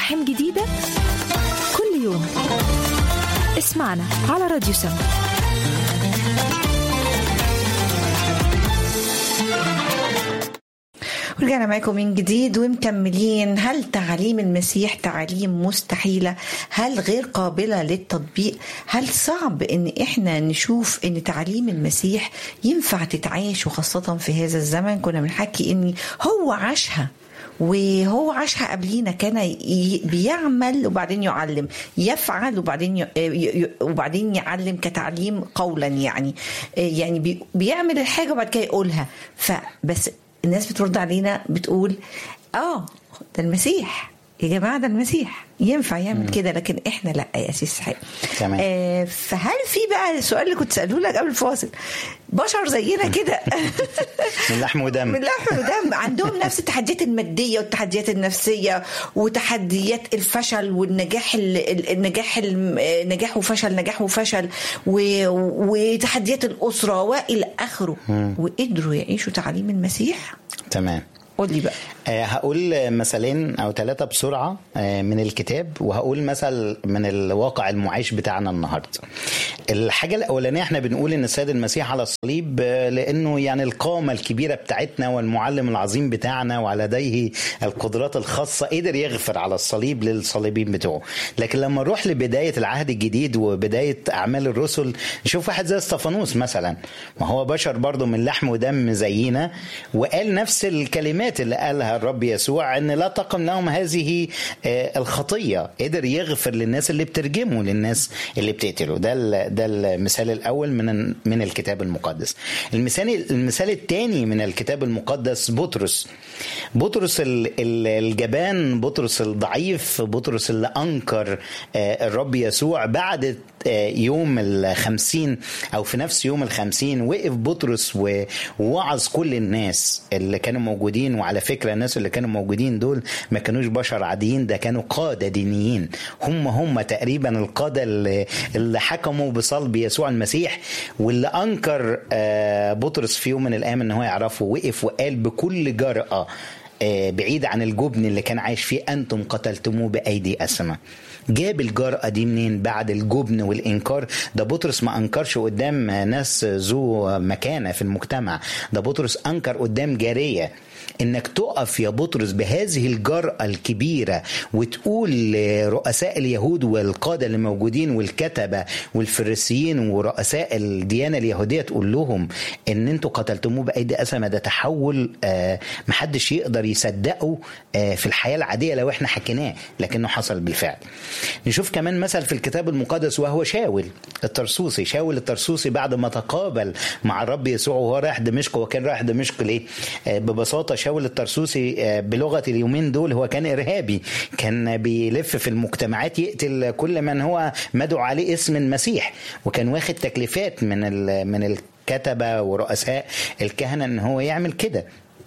مفاهيم جديدة كل يوم اسمعنا على راديو سما ورجعنا معاكم من جديد ومكملين هل تعاليم المسيح تعاليم مستحيلة هل غير قابلة للتطبيق هل صعب ان احنا نشوف ان تعاليم المسيح ينفع تتعايش وخاصة في هذا الزمن كنا بنحكي ان هو عاشها وهو عاشها قبلينا كان ي- بيعمل وبعدين يعلم يفعل وبعدين ي- ي- وبعدين يعلم كتعليم قولا يعني يعني بي- بيعمل الحاجه وبعد كده يقولها فبس الناس بترد علينا بتقول اه ده المسيح يا جماعه ده المسيح ينفع يعمل كده لكن احنا لا يا اسيس حاجه تمام. آه فهل في بقى السؤال اللي كنت سالوه لك قبل الفاصل بشر زينا كده من لحم ودم من لحم ودم عندهم نفس التحديات الماديه والتحديات النفسيه وتحديات الفشل والنجاح ال- ال- النجاح ال- نجاح وفشل نجاح وفشل و- وتحديات الاسره والى اخره وقدروا يعيشوا تعاليم المسيح تمام قول لي بقى آه، هقول مثلين او ثلاثه بسرعه آه، من الكتاب وهقول مثل من الواقع المعاش بتاعنا النهارده. الحاجه الاولانيه احنا بنقول ان السيد المسيح على الصليب آه، لانه يعني القامه الكبيره بتاعتنا والمعلم العظيم بتاعنا ولديه القدرات الخاصه قدر يغفر على الصليب للصليبين بتوعه. لكن لما نروح لبدايه العهد الجديد وبدايه اعمال الرسل نشوف واحد زي استفانوس مثلا ما هو بشر برضه من لحم ودم زينا وقال نفس الكلمات اللي قالها الرب يسوع ان لا تقم لهم هذه آه، الخطيه قدر يغفر للناس اللي بترجمه للناس اللي بتقتله ده ال- ده المثال الاول من من الكتاب المقدس المثال المثال الثاني من الكتاب المقدس بطرس بطرس ال- ال- الجبان بطرس الضعيف بطرس اللي انكر آه، الرب يسوع بعد آه، يوم الخمسين او في نفس يوم الخمسين وقف بطرس و- ووعظ كل الناس اللي كانوا موجودين وعلى فكرة الناس اللي كانوا موجودين دول ما كانوش بشر عاديين ده كانوا قادة دينيين هم هم تقريبا القادة اللي, اللي حكموا بصلب يسوع المسيح واللي انكر آه، بطرس في يوم من الايام ان هو يعرفه وقف وقال بكل جرأة آه، بعيد عن الجبن اللي كان عايش فيه انتم قتلتموه بايدي اسمه جاب الجرأة دي منين بعد الجبن والإنكار ده بطرس ما أنكرش قدام ناس ذو مكانة في المجتمع ده بطرس أنكر قدام جارية انك تقف يا بطرس بهذه الجرأة الكبيرة وتقول لرؤساء اليهود والقادة اللي موجودين والكتبة والفريسيين ورؤساء الديانة اليهودية تقول لهم ان انتوا قتلتموه بأيدي أسمة ده تحول آه، محدش يقدر يصدقه آه، في الحياة العادية لو احنا حكيناه لكنه حصل بالفعل نشوف كمان مثل في الكتاب المقدس وهو شاول الترسوسي شاول الترسوسي بعد ما تقابل مع الرب يسوع وهو رايح دمشق وكان رايح دمشق ليه آه، ببساطة شاول الترسوسي آه، بلغة اليومين دول هو كان إرهابي كان بيلف في المجتمعات يقتل كل من هو مدعو عليه اسم المسيح وكان واخد تكليفات من ال- من الكتبة ورؤساء الكهنة ان هو يعمل كده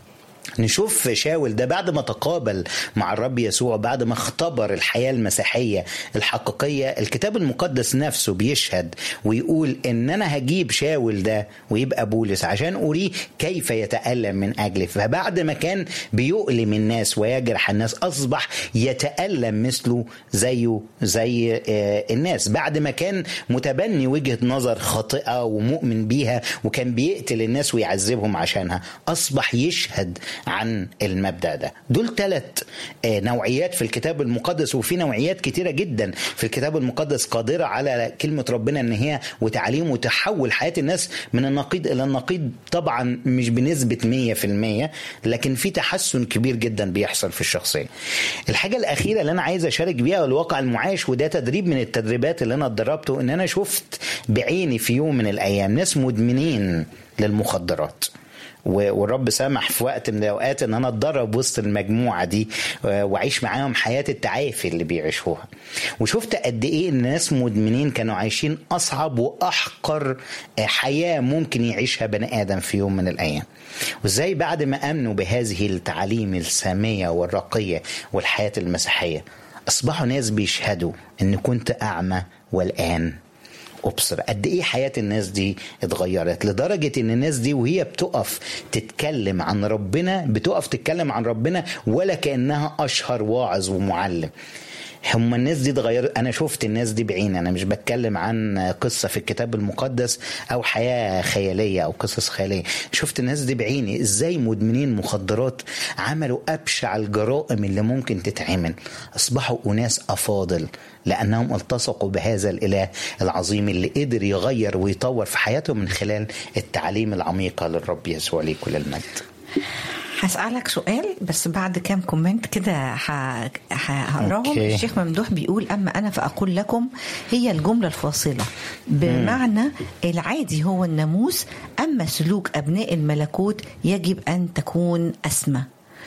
نشوف شاول ده بعد ما تقابل مع الرب يسوع بعد ما اختبر الحياة المسيحية الحقيقية الكتاب المقدس نفسه بيشهد ويقول ان انا هجيب شاول ده ويبقى بولس عشان اريه كيف يتألم من اجلي فبعد ما كان بيؤلم الناس ويجرح الناس اصبح يتألم مثله زيه زي آه، الناس بعد ما كان متبني وجهة نظر خاطئة ومؤمن بيها وكان بيقتل الناس ويعذبهم عشانها اصبح يشهد عن المبدا ده دول ثلاث نوعيات في الكتاب المقدس وفي نوعيات كتيره جدا في الكتاب المقدس قادره على كلمه ربنا ان هي وتعليمه تحول حياه الناس من النقيض الى النقيض طبعا مش بنسبه 100% لكن في تحسن كبير جدا بيحصل في الشخصيه الحاجه الاخيره اللي انا عايز اشارك بيها الواقع المعاش وده تدريب من التدريبات اللي انا اتدربته ان انا شفت بعيني في يوم من الايام ناس مدمنين للمخدرات و- والرب سمح في وقت من الاوقات ان انا اتدرب وسط المجموعه دي آه، واعيش معاهم حياه التعافي اللي بيعيشوها وشفت قد ايه الناس مدمنين كانوا عايشين اصعب واحقر آه، حياه ممكن يعيشها بني ادم في يوم من الايام وازاي بعد ما امنوا بهذه التعاليم الساميه والراقيه والحياه المسيحيه اصبحوا ناس بيشهدوا ان كنت اعمى والان ابصر قد ايه حياه الناس دي اتغيرت لدرجه ان الناس دي وهي بتقف تتكلم عن ربنا بتقف تتكلم عن ربنا ولا كانها اشهر واعظ ومعلم هم الناس دي اتغيرت انا شفت الناس دي بعيني انا مش بتكلم عن قصه في الكتاب المقدس او حياه خياليه او قصص خياليه شفت الناس دي بعيني ازاي مدمنين مخدرات عملوا ابشع الجرائم اللي ممكن تتعمل اصبحوا اناس افاضل لانهم التصقوا بهذا الاله العظيم اللي قدر يغير ويطور في حياتهم من خلال التعليم العميقه للرب يسوع ليه كل المجد هسألك سؤال بس بعد كام كومنت كده ه- ه- هقراهم أوكي. الشيخ ممدوح بيقول أما أنا فأقول لكم هي الجملة الفاصلة بمعنى العادي هو الناموس أما سلوك أبناء الملكوت يجب أن تكون أسمى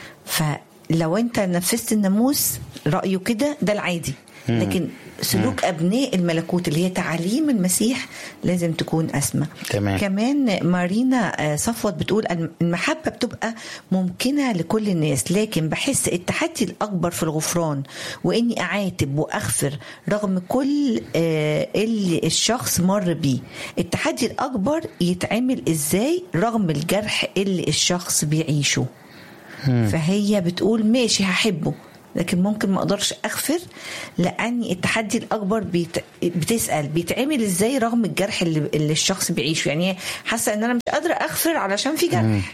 فلو أنت نفذت الناموس رأيه كده ده العادي لكن سلوك أبناء الملكوت اللي هي تعاليم المسيح لازم تكون أسمى تمام. كمان مارينا آه، صفوت بتقول أن المحبة بتبقى ممكنة لكل الناس لكن بحس التحدي الأكبر في الغفران وإني أعاتب وأغفر رغم كل آه، اللي الشخص مر بيه التحدي الأكبر يتعمل إزاي رغم الجرح اللي الشخص بيعيشه فهي بتقول ماشي هحبه لكن ممكن ما اقدرش اغفر لاني التحدي الاكبر بيت... بتسال بيتعمل ازاي رغم الجرح اللي, اللي الشخص بيعيشه يعني هي حاسه ان انا مش قادره اغفر علشان في جرح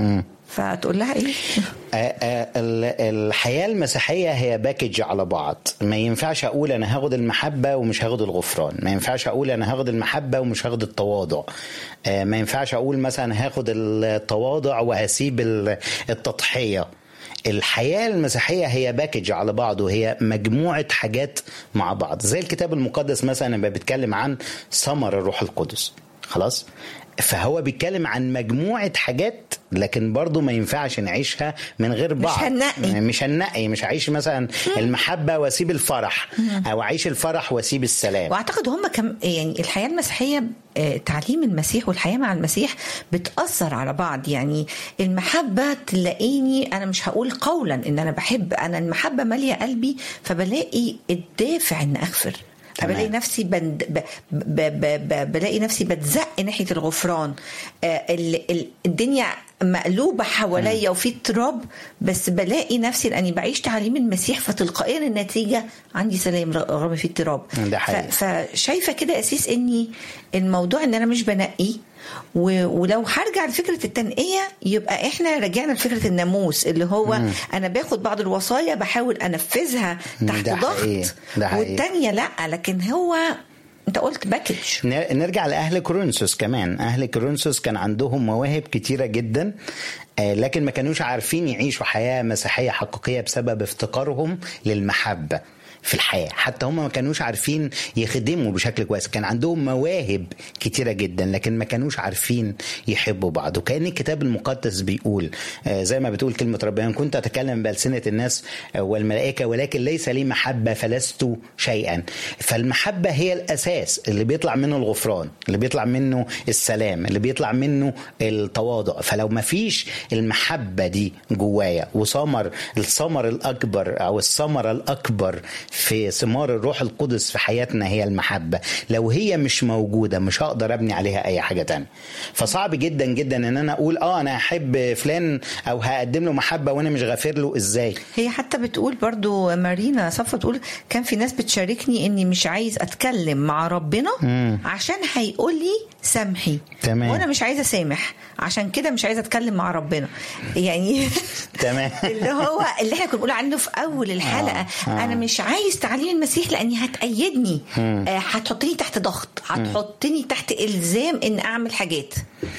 فتقول لها ايه آه، آه، ال- الحياة المسيحية هي باكج على بعض ما ينفعش أقول أنا هاخد المحبة ومش هاخد الغفران ما ينفعش أقول أنا هاخد المحبة ومش هاخد التواضع آه، ما ينفعش أقول مثلا هاخد التواضع وهسيب ال- التضحية الحياة المسيحية هي باكج على بعض وهي مجموعة حاجات مع بعض زي الكتاب المقدس مثلا لما بيتكلم عن ثمر الروح القدس خلاص فهو بيتكلم عن مجموعة حاجات لكن برضو ما ينفعش نعيشها من غير بعض هننقي. مش هنقي مش هعيش مثلا المحبة واسيب الفرح او اعيش الفرح واسيب السلام واعتقد هم كم يعني الحياه المسيحيه آه، تعليم المسيح والحياه مع المسيح بتاثر على بعض يعني المحبه تلاقيني انا مش هقول قولا ان انا بحب انا المحبه ماليه قلبي فبلاقي الدافع ان اغفر تمام. بلاقي نفسي بند ب ب ب ب بلاقي نفسي بتزق ناحيه الغفران آه ال ال الدنيا مقلوبه حواليا وفي اضطراب بس بلاقي نفسي لاني بعيش تعاليم المسيح فتلقائيا النتيجه عندي سلام رغم في اضطراب ده حقيقي. ف- فشايفه كده اسيس اني الموضوع ان انا مش بنقي و- ولو هرجع لفكره التنقيه يبقى احنا رجعنا لفكره الناموس اللي هو مم. انا باخد بعض الوصايا بحاول انفذها تحت ده حقيقي. ضغط ده حقيقي. والتانيه لا لكن هو انت قلت باكج ن- نرجع لاهل كورنثوس كمان اهل كورنثوس كان عندهم مواهب كتيره جدا آه، لكن ما كانوش عارفين يعيشوا حياه مسيحيه حقيقيه بسبب افتقارهم للمحبه في الحياه حتى هم ما كانوش عارفين يخدموا بشكل كويس كان عندهم مواهب كتيره جدا لكن ما كانوش عارفين يحبوا بعض وكان الكتاب المقدس بيقول آه، زي ما بتقول كلمه ربنا إن كنت اتكلم بالسنه الناس آه، والملائكه ولكن ليس لي محبه فلست شيئا فالمحبه هي الاساس اللي بيطلع منه الغفران اللي بيطلع منه السلام اللي بيطلع منه التواضع فلو ما فيش المحبه دي جوايا وثمر الثمر الاكبر او الثمره الاكبر في ثمار الروح القدس في حياتنا هي المحبه لو هي مش موجوده مش هقدر ابني عليها اي حاجه تانية فصعب جدا جدا ان انا اقول اه انا هحب فلان او هقدم له محبه وانا مش غافر له ازاي هي حتى بتقول برضو مارينا صفة بتقول كان في ناس بتشاركني اني مش عايز اتكلم مع ربنا عشان هيقول لي سامحي تمام. وانا مش عايزه اسامح عشان كده مش عايزه اتكلم مع ربنا يعني تمام اللي هو اللي احنا كنا بنقول عنه في اول الحلقه آه، آه. انا مش عايز تعليم المسيح لاني هتأيدني آه، هتحطني تحت ضغط هتحطني تحت الزام ان اعمل حاجات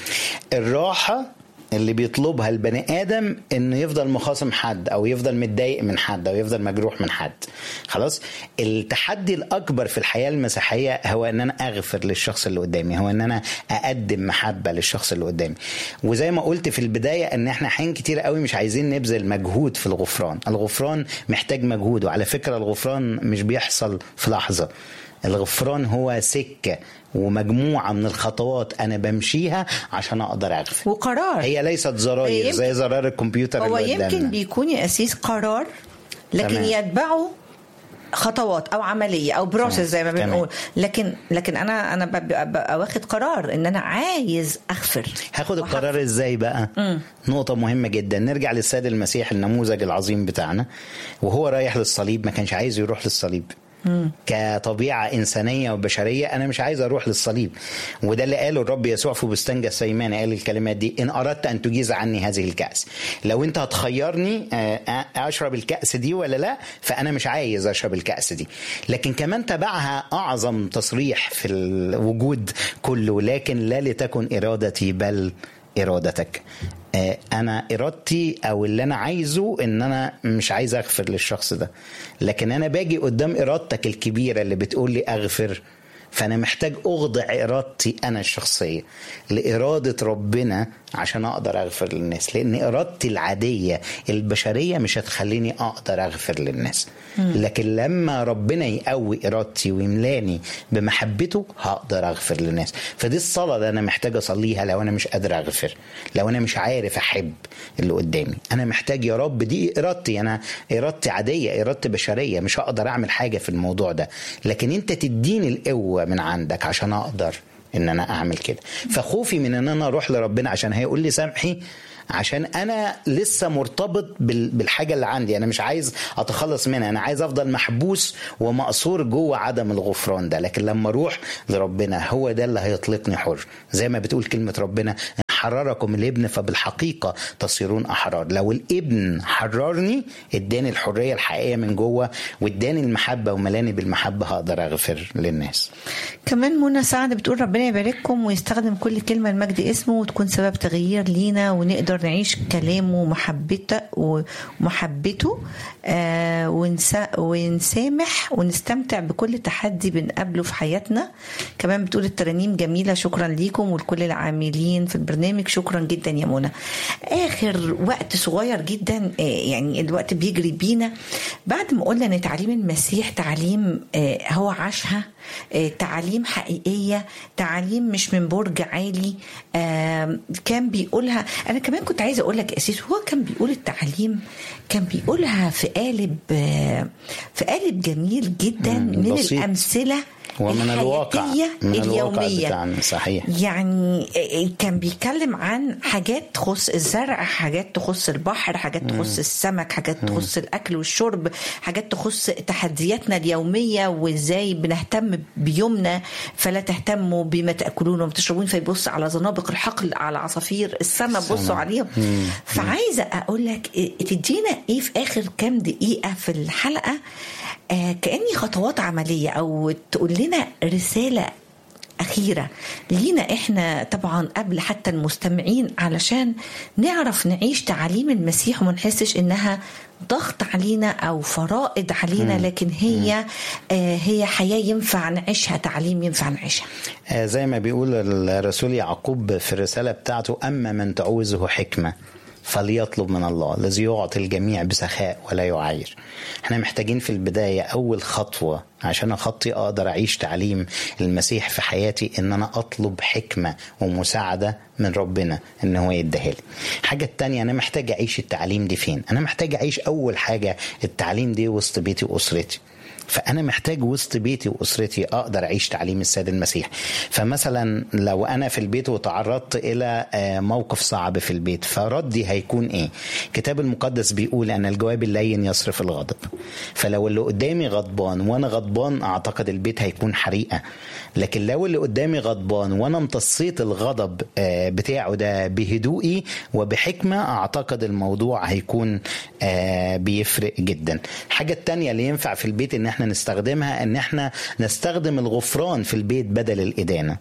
الراحة اللي بيطلبها البني ادم انه يفضل مخاصم حد او يفضل متضايق من حد او يفضل مجروح من حد خلاص التحدي الاكبر في الحياه المسيحيه هو ان انا اغفر للشخص اللي قدامي هو ان انا اقدم محبه للشخص اللي قدامي وزي ما قلت في البدايه ان احنا حين كتير قوي مش عايزين نبذل مجهود في الغفران الغفران محتاج مجهود وعلى فكره الغفران مش بيحصل في لحظه الغفران هو سكه ومجموعه من الخطوات انا بمشيها عشان اقدر اغفر وقرار هي ليست هي زراير يمكن- زي زرار الكمبيوتر هو اللي يمكن قدامنا بيكون يا اسيس قرار لكن تمام. يتبعه خطوات او عمليه او بروسيس زي ما تمام. بنقول لكن لكن انا انا ببقى ببقى واخد قرار ان انا عايز اغفر هاخد القرار ازاي بقى نقطة مهمة جدا نرجع للسيد المسيح النموذج العظيم بتاعنا وهو رايح للصليب ما كانش عايز يروح للصليب كطبيعة إنسانية وبشرية أنا مش عايز أروح للصليب وده اللي قاله الرب يسوع في بستان جسيمان قال الكلمات دي إن أردت أن تجيز عني هذه الكأس لو أنت هتخيرني آه، أشرب الكأس دي ولا لا فأنا مش عايز أشرب الكأس دي لكن كمان تبعها أعظم تصريح في الوجود كله لكن لا لتكن إرادتي بل ارادتك آه، انا ارادتي او اللي انا عايزه ان انا مش عايز اغفر للشخص ده لكن انا باجي قدام ارادتك الكبيره اللي بتقول لي اغفر فانا محتاج اخضع ارادتي انا الشخصيه لاراده ربنا عشان اقدر اغفر للناس لان ارادتي العاديه البشريه مش هتخليني اقدر اغفر للناس لكن لما ربنا يقوي ارادتي ويملاني بمحبته هقدر اغفر للناس فدي الصلاه اللي انا محتاج اصليها لو انا مش قادر اغفر لو انا مش عارف احب اللي قدامي انا محتاج يا رب دي ارادتي انا ارادتي عاديه ارادتي بشريه مش هقدر اعمل حاجه في الموضوع ده لكن انت تديني القوه من عندك عشان اقدر ان انا اعمل كده فخوفي من ان انا اروح لربنا عشان هيقول لي سامحي عشان انا لسه مرتبط بال- بالحاجه اللي عندي انا مش عايز اتخلص منها انا عايز افضل محبوس ومقصور جوه عدم الغفران ده لكن لما اروح لربنا هو ده اللي هيطلقني حر زي ما بتقول كلمه ربنا إن حرركم الابن فبالحقيقه تصيرون احرار لو الابن حررني اداني الحريه الحقيقيه من جوه واداني المحبه وملاني بالمحبه هقدر اغفر للناس كمان منى سعد بتقول ربنا يبارككم ويستخدم كل كلمة لمجد اسمه وتكون سبب تغيير لينا ونقدر نعيش كلامه ومحبته ومحبته آه ونسا ونسامح ونستمتع بكل تحدي بنقابله في حياتنا كمان بتقول الترانيم جميلة شكرا ليكم ولكل العاملين في البرنامج شكرا جدا يا منى آخر وقت صغير جدا آه يعني الوقت بيجري بينا بعد ما قلنا ان تعليم المسيح تعليم آه هو عاشها آه، تعاليم حقيقية تعاليم مش من برج عالي آم، كان بيقولها أنا كمان كنت عايزة أقول لك يا أسيس هو كان بيقول التعليم كان بيقولها في قالب آه، في قالب جميل جدا مم، من بسيط. الأمثلة ومن الواقع الحياتية من الواقع اليومية بتاعنا صحيح يعني كان بيتكلم عن حاجات تخص الزرع حاجات تخص البحر حاجات تخص السمك حاجات تخص الاكل والشرب حاجات تخص تحدياتنا اليوميه وازاي بنهتم بيومنا فلا تهتموا بما تاكلون وما تشربون فيبص على زنابق الحقل على عصافير السماء بصوا عليهم فعايزه اقول لك تدينا ايه في اخر كام دقيقه في الحلقه آه كاني خطوات عمليه او تقول لنا رساله أخيرة لينا إحنا طبعا قبل حتى المستمعين علشان نعرف نعيش تعاليم المسيح وما نحسش إنها ضغط علينا أو فرائض علينا لكن هي آه هي حياة ينفع نعيشها تعليم ينفع نعيشها آه، زي ما بيقول الرسول يعقوب في الرسالة بتاعته أما من تعوزه حكمة فليطلب من الله الذي يعطي الجميع بسخاء ولا يعاير احنا محتاجين في البداية أول خطوة عشان أخطي أقدر أعيش تعليم المسيح في حياتي إن أنا أطلب حكمة ومساعدة من ربنا إن هو يديها لي حاجة التانية أنا محتاج أعيش التعليم دي فين أنا محتاج أعيش أول حاجة التعليم دي وسط بيتي وأسرتي فانا محتاج وسط بيتي واسرتي اقدر اعيش تعليم السيد المسيح فمثلا لو انا في البيت وتعرضت الى آه، موقف صعب في البيت فردي هيكون ايه الكتاب المقدس بيقول ان الجواب اللين يصرف الغضب فلو اللي قدامي غضبان وانا غضبان اعتقد البيت هيكون حريقه لكن لو اللي قدامي غضبان وانا امتصيت الغضب آه، بتاعه ده بهدوئي وبحكمه اعتقد الموضوع هيكون آه، بيفرق جدا الحاجه التانية اللي ينفع في البيت ان احنا نستخدمها ان احنا نستخدم الغفران في البيت بدل الادانه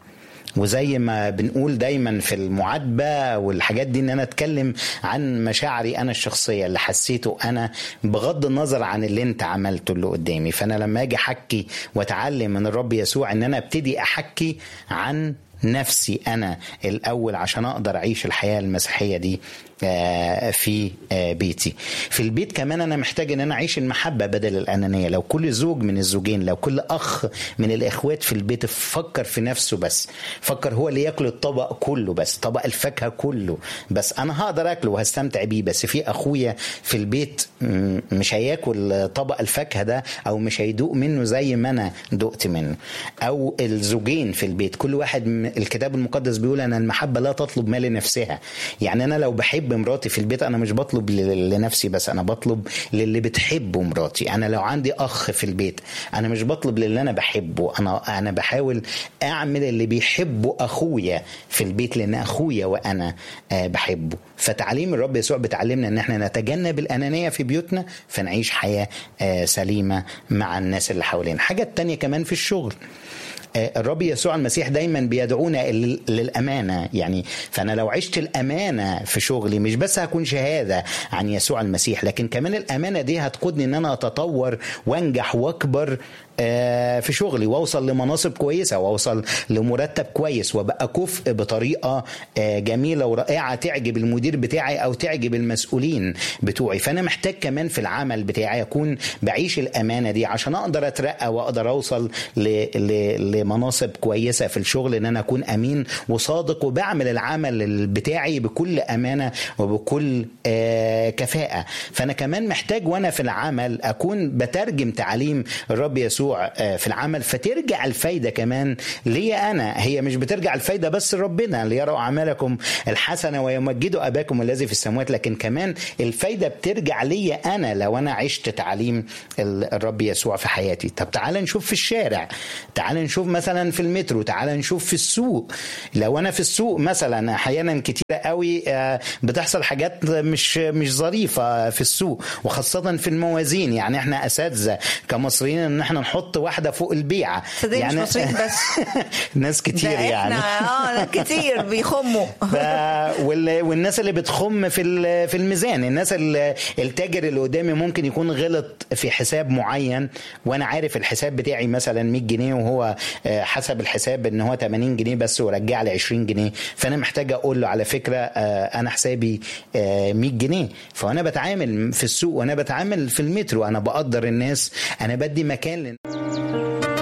وزي ما بنقول دايما في المعاتبه والحاجات دي ان انا اتكلم عن مشاعري انا الشخصيه اللي حسيته انا بغض النظر عن اللي انت عملته اللي قدامي فانا لما اجي احكي واتعلم من الرب يسوع ان انا ابتدي احكي عن نفسي انا الاول عشان اقدر اعيش الحياه المسيحيه دي آه، في آه، بيتي في البيت كمان انا محتاج ان انا اعيش المحبه بدل الانانيه لو كل زوج من الزوجين لو كل اخ من الاخوات في البيت فكر في نفسه بس فكر هو اللي ياكل الطبق كله بس طبق الفاكهه كله بس انا هقدر اكله وهستمتع بيه بس في اخويا في البيت م- مش هياكل طبق الفاكهه ده او مش هيدوق منه زي ما انا دقت منه او الزوجين في البيت كل واحد م- الكتاب المقدس بيقول ان المحبه لا تطلب ما لنفسها يعني انا لو بحب مراتي في البيت انا مش بطلب ل- لنفسي بس انا بطلب للي بتحبه مراتي انا لو عندي اخ في البيت انا مش بطلب للي انا بحبه انا انا بحاول اعمل اللي بيحبه اخويا في البيت لان اخويا وانا آه، بحبه فتعليم الرب يسوع بتعلمنا ان احنا نتجنب الانانيه في بيوتنا فنعيش حياه آه، سليمه مع الناس اللي حوالينا حاجه تانية كمان في الشغل آه، الرب يسوع المسيح دايما بيدعونا لل- للامانه يعني فانا لو عشت الامانه في شغلي مش بس هكون شهاده عن يسوع المسيح لكن كمان الامانه دي هتقودني ان انا اتطور وانجح واكبر آه، في شغلي واوصل لمناصب كويسه واوصل لمرتب كويس وابقى كفء بطريقه آه، جميله ورائعه تعجب المدير بتاعي او تعجب المسؤولين بتوعي فانا محتاج كمان في العمل بتاعي اكون بعيش الامانه دي عشان اقدر اترقى واقدر اوصل ل... ل... لمناصب كويسه في الشغل ان انا اكون امين وصادق وبعمل العمل بتاعي بكل امانه وبكل آه، كفاءه فانا كمان محتاج وانا في العمل اكون بترجم تعاليم الرب يسوع آه، في العمل فترجع الفايده كمان ليا انا هي مش بترجع الفايده بس لربنا ليروا اعمالكم الحسنه ويمجدوا اباكم الذي في السماوات لكن كمان الفايده بترجع ليا انا لو انا عشت تعاليم ال- الرب يسوع في حياتي طب تعال نشوف في الشارع تعال نشوف مثلا في المترو تعال نشوف في السوق لو انا في السوق مثلا احيانا كتير قوي آه، بتحصل حاجات مش مش ظريفه في السوق وخاصه في الموازين يعني احنا اساتذه كمصريين ان احنا نحط واحده فوق البيعه صدقني مش مصريين بس. ناس كتير ده يعني احنا اه لا كتير بيخموا ف... وال... والناس اللي بتخم في ال- في الميزان الناس ال- التاجر اللي قدامي ممكن يكون غلط في حساب معين وانا عارف الحساب بتاعي مثلا 100 جنيه وهو آه، حسب الحساب ان هو 80 جنيه بس ورجع لي 20 جنيه فانا محتاج اقول له على فكره آه، انا حسابي آه، 100 جنيه فانا بتعامل في السوق وانا بتعامل في المترو انا بقدر الناس انا بدي مكان للناس